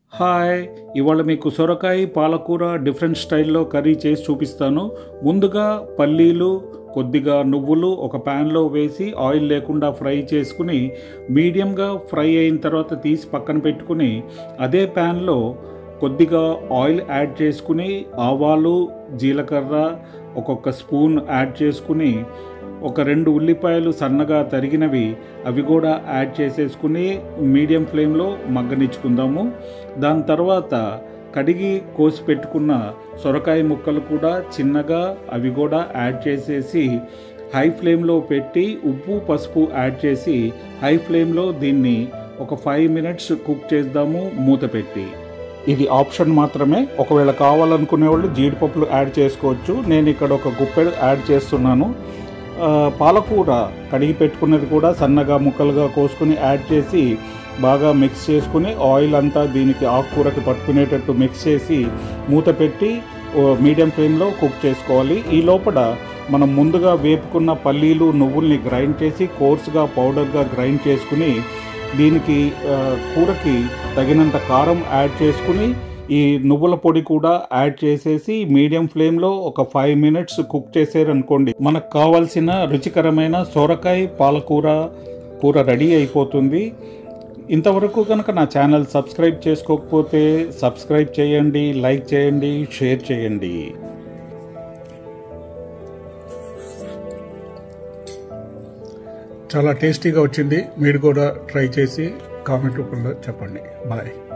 hi ఇవాళ మీకు సొరకాయ పాలకూర డిఫరెంట్ స్టైల్లో కర్రీ చేసి చూపిస్తాను ముందుగా పల్లీలు కొద్దిగా నువ్వులు ఒక ప్యాన్లో వేసి ఆయిల్ లేకుండా ఫ్రై చేసుకుని మీడియంగా ఫ్రై అయిన తర్వాత తీసి పక్కన పెట్టుకుని అదే ప్యాన్లో కొద్దిగా ఆయిల్ యాడ్ చేసుకుని ఆవాలు జీలకర్ర ఒక్కొక్క స్పూన్ యాడ్ చేసుకుని ఒక రెండు ఉల్లిపాయలు సన్నగా తరిగినవి అవి కూడా యాడ్ చేసేసుకుని మీడియం ఫ్లేమ్లో మగ్గనిచ్చుకుందాము దాని తర్వాత కడిగి కోసి పెట్టుకున్న సొరకాయ ముక్కలు కూడా చిన్నగా అవి కూడా యాడ్ చేసేసి హై ఫ్లేమ్లో పెట్టి ఉప్పు పసుపు యాడ్ చేసి హై ఫ్లేమ్లో దీన్ని ఒక ఫైవ్ మినిట్స్ కుక్ చేద్దాము మూత పెట్టి ఇది ఆప్షన్ మాత్రమే ఒకవేళ కావాలనుకునే వాళ్ళు జీడిపప్పులు యాడ్ చేసుకోవచ్చు నేను ఇక్కడ ఒక గుప్పెడు యాడ్ చేస్తున్నాను ఆ, పాలకూర కడిగి పెట్టుకున్నది కూడా సన్నగా ముక్కలుగా కోసుకుని యాడ్ చేసి బాగా మిక్స్ చేసుకుని ఆయిల్ అంతా దీనికి ఆకుకూరకి పట్టుకునేటట్టు మిక్స్ చేసి మూత పెట్టి ఓ మీడియం ఫ్లేమ్లో కుక్ చేసుకోవాలి ఈ లోపల మనం ముందుగా వేపుకున్న పల్లీలు నువ్వుల్ని గ్రైండ్ చేసి కోర్స్గా పౌడర్గా గ్రైండ్ చేసుకుని దీనికి ఆ, కూరకి తగినంత కారం యాడ్ చేసుకుని ఈ నువ్వుల పొడి కూడా యాడ్ చేసేసి మీడియం ఫ్లేమ్లో ఒక ఫైవ్ మినిట్స్ కుక్ చేసారనుకోండి మనకు కావాల్సిన రుచికరమైన సొరకాయ పాలకూర కూర రెడీ అయిపోతుంది ఇంతవరకు కనుక నా ఛానల్ సబ్స్క్రైబ్ చేసుకోకపోతే సబ్స్క్రైబ్ చేయండి లైక్ చేయండి షేర్ చేయండి చాలా టేస్టీగా వచ్చింది మీరు కూడా ట్రై చేసి కామెంట్ రూపంలో చెప్పండి బాయ్